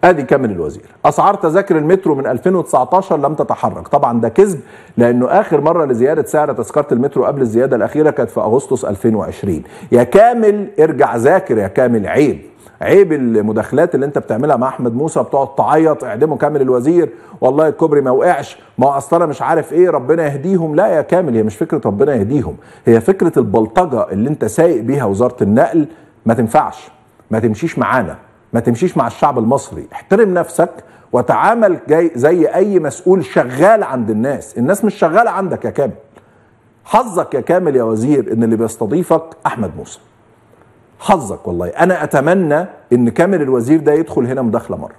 ادي كامل الوزير اسعار تذاكر المترو من 2019 لم تتحرك طبعا ده كذب لانه اخر مره لزياده سعر تذكره المترو قبل الزياده الاخيره كانت في اغسطس 2020 يا كامل ارجع ذاكر يا كامل عيب عيب المداخلات اللي انت بتعملها مع احمد موسى بتقعد تعيط اعدموا كامل الوزير والله الكوبري ما وقعش ما هو اصل انا مش عارف ايه ربنا يهديهم لا يا كامل هي مش فكره ربنا يهديهم هي فكره البلطجه اللي انت سايق بيها وزاره النقل ما تنفعش ما تمشيش معانا ما تمشيش مع الشعب المصري احترم نفسك وتعامل جاي زي اي مسؤول شغال عند الناس الناس مش شغاله عندك يا كامل حظك يا كامل يا وزير ان اللي بيستضيفك احمد موسى حظك والله انا اتمنى ان كامل الوزير ده يدخل هنا مداخله مره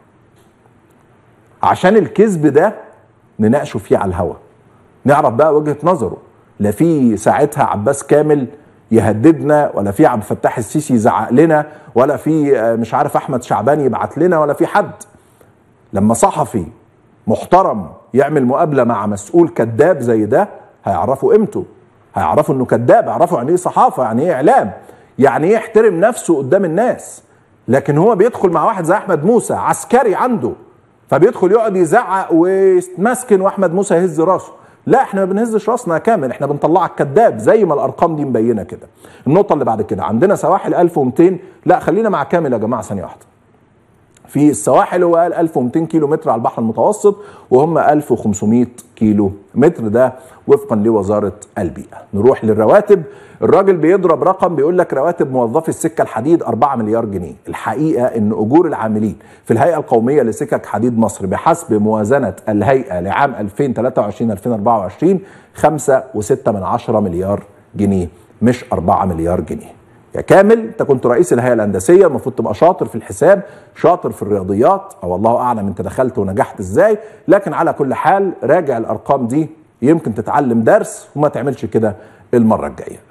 عشان الكذب ده نناقشه فيه على الهوا نعرف بقى وجهه نظره لا في ساعتها عباس كامل يهددنا ولا في عبد الفتاح السيسي يزعق لنا ولا في مش عارف احمد شعبان يبعت لنا ولا في حد لما صحفي محترم يعمل مقابله مع مسؤول كذاب زي ده هيعرفوا قيمته هيعرفوا انه كذاب هيعرفوا يعني ايه صحافه يعني ايه اعلام يعني ايه يحترم نفسه قدام الناس لكن هو بيدخل مع واحد زي احمد موسى عسكري عنده فبيدخل يقعد يزعق ويتمسكن واحمد موسى يهز راسه لا احنا ما بنهزش راسنا كامل احنا بنطلعك كذاب زي ما الارقام دي مبينه كده النقطه اللي بعد كده عندنا سواحل 1200 لا خلينا مع كامل يا جماعه ثانيه واحده في السواحل هو قال 1200 كيلو متر على البحر المتوسط وهم 1500 كيلو متر ده وفقا لوزاره البيئه نروح للرواتب الراجل بيضرب رقم بيقول لك رواتب موظفي السكه الحديد 4 مليار جنيه الحقيقه ان اجور العاملين في الهيئه القوميه لسكك حديد مصر بحسب موازنه الهيئه لعام 2023 2024 5.6 من عشرة مليار جنيه مش 4 مليار جنيه يا كامل انت كنت رئيس الهيئه الهندسيه المفروض تبقى شاطر في الحساب شاطر في الرياضيات او الله اعلم انت دخلت ونجحت ازاي لكن على كل حال راجع الارقام دي يمكن تتعلم درس وما تعملش كده المره الجايه